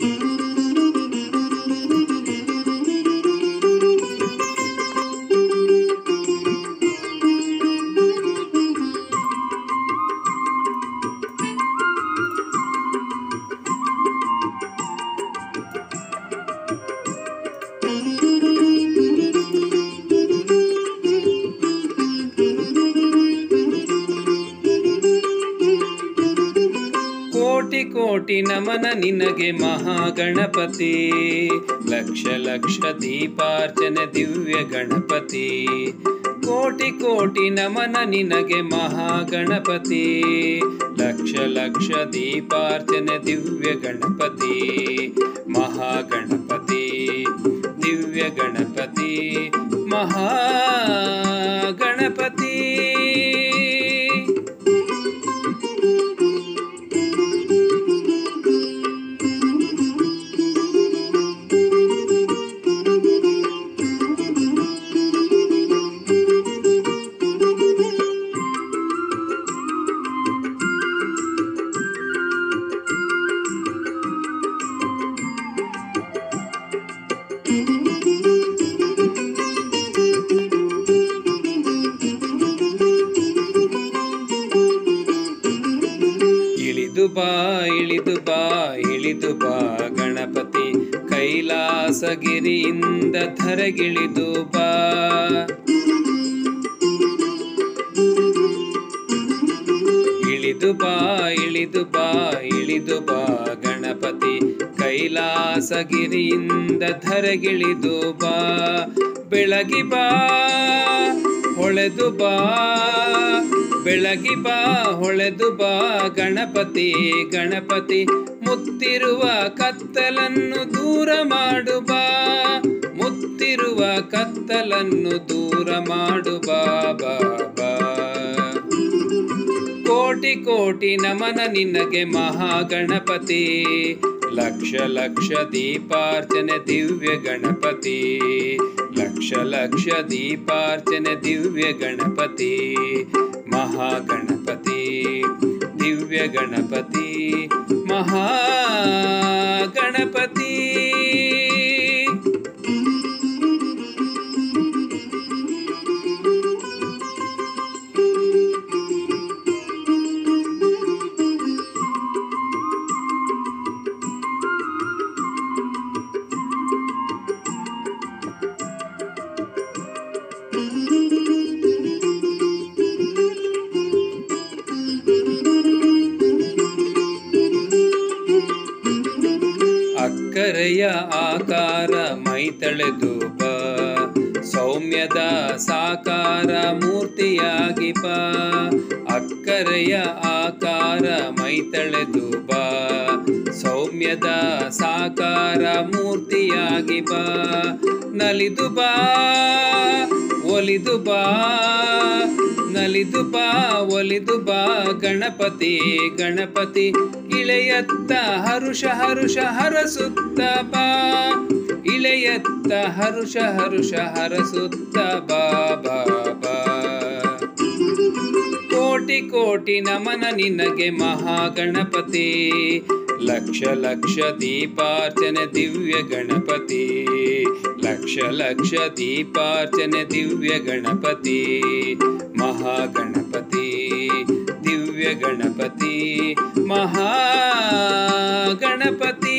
ಕೋಟಿ ಕೋಟಿ ನಮನ ನಿನಗೆ ಮಹಾಗಣಪತಿ ಲಕ್ಷ ಲಕ್ಷ ದೀಪಾರ್ಚನೆ ದಿವ್ಯ ಗಣಪತಿ ಕೋಟಿ ಕೋಟಿ ನಮನ ನಿನಗೆ ಮಹಾಗಣಪತಿ ಲಕ್ಷ ಲಕ್ಷ ದೀಪಾರ್ಚನೆ ದಿವ್ಯ ಗಣಪತಿ ಮಹಾಗಣಪತಿ ದಿವ್ಯ ಗಣಪತಿ ಮಹಾಗಣಪತಿ ಇಳಿದು ಬಾ ಇಳಿದು ಬಾ ಇಳಿದು ಬಾ ಗಣಪತಿ ಕೈಲಾಸಗಿರಿಯಿಂದ ಧರೆಗಿಳಿದು ಬಾ ಇಳಿದು ಬಾ ಇಳಿದು ಬಾ ಇಳಿದು ಬಾ ಗಣಪತಿ ಕೈಲಾಸಗಿರಿಯಿಂದ ಧರೆಗಿಳಿದು ಬಾ ಬೆಳಗಿ ಬಾ ಹೊಳೆದು ಬಾ ಬೆಳಗಿ ಬಾ ಹೊಳೆದು ಬಾ ಗಣಪತಿ ಗಣಪತಿ ಮುತ್ತಿರುವ ಕತ್ತಲನ್ನು ದೂರ ಮಾಡು ಬಾ ಮುತ್ತಿರುವ ಕತ್ತಲನ್ನು ದೂರ ಮಾಡು ಬಾ ಬಾ ಬಾ ಕೋಟಿ ಕೋಟಿ ನಮನ ನಿನಗೆ ಮಹಾಗಣಪತಿ ಲಕ್ಷ ಲಕ್ಷ ದೀಪಾರ್ಚನೆ ದಿವ್ಯ ಗಣಪತಿ ಲಕ್ಷ ಲಕ್ಷ ದೀಪಾರ್ಚನೆ ದಿವ್ಯ ಗಣಪತಿ ಮಹಾಗಣಪತಿ ದಿವ್ಯ ಗಣಪತಿ ಮಹಾಗಣಪತಿ ಅಕ್ಕರೆಯ ಆಕಾರ ಮೈತಳೆದು ಬಾ ಸೌಮ್ಯದ ಸಾಕಾರ ಮೂರ್ತಿಯಾಗಿ ಬಾ ಅಕ್ಕರೆಯ ಆಕಾರ ಮೈತಳೆದು ಬಾ ಸೌಮ್ಯದ ಸಾಕಾರ ಮೂರ್ತಿಯಾಗಿ ಬಾ ನಲಿದು ಬಾ ಒಲಿದು ಬಾ ನಲಿದು ಬಾ ಒಲಿದು ಬಾ ಗಣಪತಿ ಗಣಪತಿ ಇಳೆಯತ್ತ ಹರುಷ ಹರುಷ ಹರಸುತ್ತ ಬಾ ಇಳೆಯತ್ತ ಹರುಷ ಹರುಷ ಹರಸುತ್ತ ಬಾ ಬಾ ಬಾ ಕೋಟಿ ಕೋಟಿ ನಮನ ನಿನಗೆ ಮಹಾಗಣಪತಿ ಲಕ್ಷ ಲಕ್ಷ ದೀಪಾರ್ಚನೆ ದಿವ್ಯ ಗಣಪತಿ ಲಕ್ಷ ಲಕ್ಷ ದೀಪಾರ್ಚನೆ ದಿವ್ಯ ಗಣಪತಿ ಮಹಾಗಣಪತಿ ದಿವ್ಯ ಗಣಪತಿ ಮಹಾಗಣಪತಿ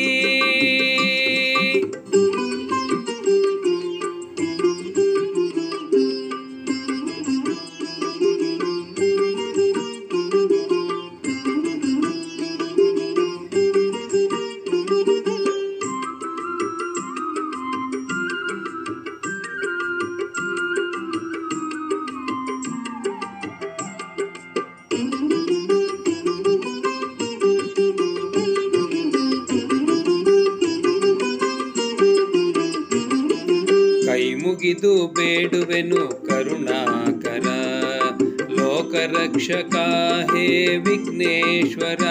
ಕೈ ಮುಗಿದು ಬೇಡುವೆನು ಕರುಣಾಕರ ಲೋಕರಕ್ಷಕ ಹೇ ವಿಘ್ನೇಶ್ವರ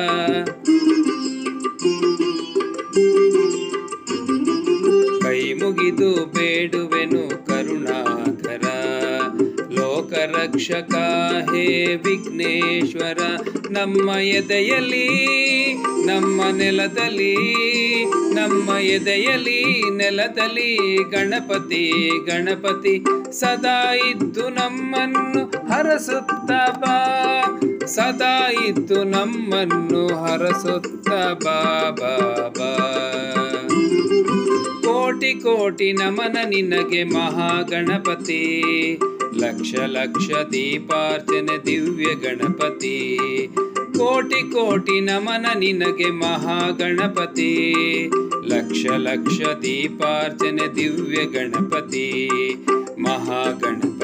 ಕೈ ಮುಗಿದು ಬೇಡುವೆನು ಕರುಣಾಕರ ಲೋಕರಕ್ಷಕ ರಕ್ಷಕ ಹೇ ವಿಘ್ನೇಶ್ವರ ನಮ್ಮ ಎದೆಯಲ್ಲಿ ನಮ್ಮ ನೆಲದಲ್ಲಿ ನಮ್ಮ ಎದೆಯಲ್ಲಿ ನೆಲದಲ್ಲಿ ಗಣಪತಿ ಗಣಪತಿ ಸದಾ ಇದ್ದು ನಮ್ಮನ್ನು ಹರಸುತ್ತ ಬಾ ಸದಾ ಇದ್ದು ನಮ್ಮನ್ನು ಹರಸುತ್ತ ಬಾ ಬಾ ಬಾ ಕೋಟಿ ಕೋಟಿ ನಮನ ನಿನಗೆ ಮಹಾಗಣಪತಿ ಲಕ್ಷ ಲಕ್ಷ ದೀಪಾರ್ಚನೆ ದಿವ್ಯ ಗಣಪತಿ ಕೋಟಿ ಕೋಟಿ ನಮನ ನಿನಗೆ ಮಹಾಗಣಪತಿ ಲಕ್ಷ ಲಕ್ಷ ದೀಪಾರ್ಚನೆ ದಿವ್ಯ ಗಣಪತಿ ಮಹಾಗಣಪತಿ